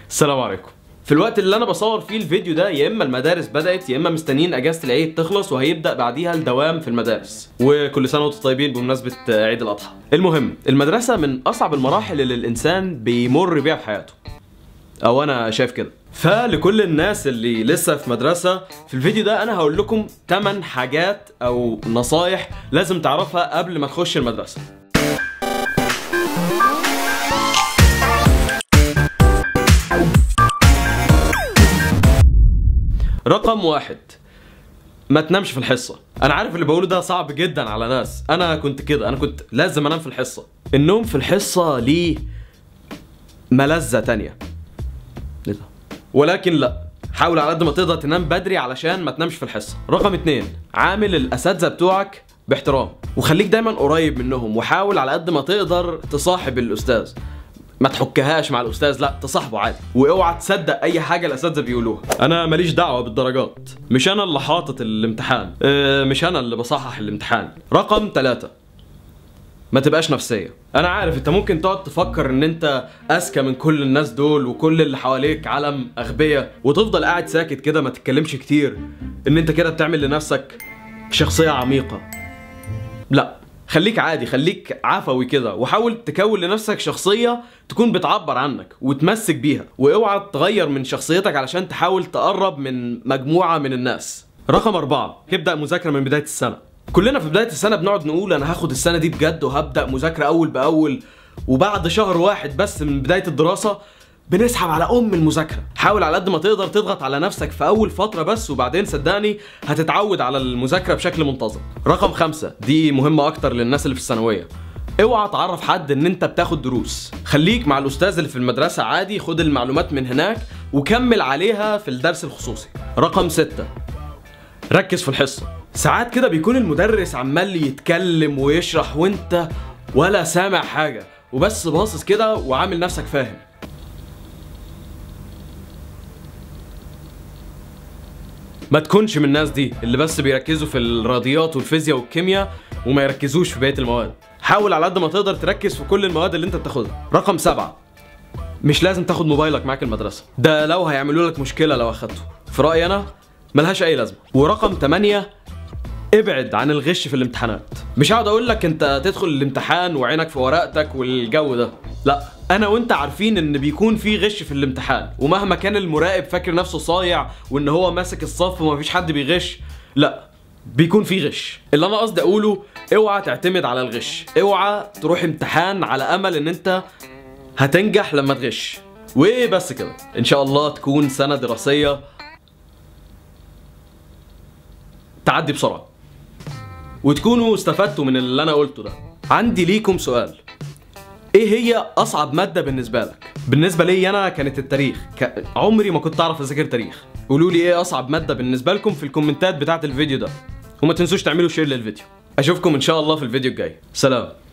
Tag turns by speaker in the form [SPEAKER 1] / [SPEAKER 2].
[SPEAKER 1] السلام عليكم في الوقت اللي انا بصور فيه الفيديو ده يا اما المدارس بدات يا اما مستنيين اجازه العيد تخلص وهيبدا بعديها الدوام في المدارس وكل سنه وانتم طيبين بمناسبه عيد الاضحى المهم المدرسه من اصعب المراحل اللي الانسان بيمر بيها في حياته او انا شايف كده فلكل الناس اللي لسه في مدرسة في الفيديو ده انا هقول لكم 8 حاجات او نصايح لازم تعرفها قبل ما تخش المدرسة رقم واحد ما تنامش في الحصة انا عارف اللي بقوله ده صعب جدا على ناس انا كنت كده انا كنت لازم انام في الحصة النوم في الحصة ليه ملذة تانية ايه ده ولكن لا حاول على قد ما تقدر تنام بدري علشان ما تنامش في الحصه رقم اتنين عامل الاساتذه بتوعك باحترام وخليك دايما قريب منهم وحاول على قد ما تقدر تصاحب الاستاذ ما تحكهاش مع الاستاذ لا تصاحبه عادي واوعى تصدق اي حاجه الاساتذه بيقولوها انا ماليش دعوه بالدرجات مش انا اللي حاطط الامتحان اه مش انا اللي بصحح الامتحان رقم ثلاثة ما تبقاش نفسيه انا عارف انت ممكن تقعد تفكر ان انت اذكى من كل الناس دول وكل اللي حواليك عالم اغبياء وتفضل قاعد ساكت كده ما تتكلمش كتير ان انت كده بتعمل لنفسك شخصيه عميقه لا خليك عادي خليك عفوي كده وحاول تكون لنفسك شخصية تكون بتعبر عنك وتمسك بيها واوعى تغير من شخصيتك علشان تحاول تقرب من مجموعة من الناس رقم أربعة ابدأ مذاكرة من بداية السنة كلنا في بداية السنة بنقعد نقول أنا هاخد السنة دي بجد وهبدأ مذاكرة أول بأول وبعد شهر واحد بس من بداية الدراسة بنسحب على ام المذاكره حاول على قد ما تقدر تضغط على نفسك في اول فتره بس وبعدين صدقني هتتعود على المذاكره بشكل منتظم رقم خمسة دي مهمه اكتر للناس اللي في الثانويه اوعى تعرف حد ان انت بتاخد دروس خليك مع الاستاذ اللي في المدرسه عادي خد المعلومات من هناك وكمل عليها في الدرس الخصوصي رقم ستة ركز في الحصه ساعات كده بيكون المدرس عمال يتكلم ويشرح وانت ولا سامع حاجه وبس باصص كده وعامل نفسك فاهم ما تكونش من الناس دي اللي بس بيركزوا في الرياضيات والفيزياء والكيمياء وما يركزوش في بقيه المواد حاول على قد ما تقدر تركز في كل المواد اللي انت بتاخدها رقم سبعة مش لازم تاخد موبايلك معاك المدرسة ده لو هيعملوا لك مشكلة لو اخدته في رأيي انا ملهاش اي لازمة ورقم 8 ابعد عن الغش في الامتحانات مش هقعد اقول لك انت تدخل الامتحان وعينك في ورقتك والجو ده لا انا وانت عارفين ان بيكون في غش في الامتحان ومهما كان المراقب فاكر نفسه صايع وان هو ماسك الصف ومفيش حد بيغش لا بيكون في غش اللي انا قصدي اقوله اوعى تعتمد على الغش اوعى تروح امتحان على امل ان انت هتنجح لما تغش وبس كده ان شاء الله تكون سنه دراسيه تعدي بسرعه وتكونوا استفدتوا من اللي انا قلته ده عندي ليكم سؤال ايه هي اصعب ماده بالنسبه لك بالنسبه لي انا كانت التاريخ ك... عمري ما كنت اعرف اذاكر تاريخ قولوا لي ايه اصعب ماده بالنسبه لكم في الكومنتات بتاعه الفيديو ده وما تنسوش تعملوا شير للفيديو اشوفكم ان شاء الله في الفيديو الجاي سلام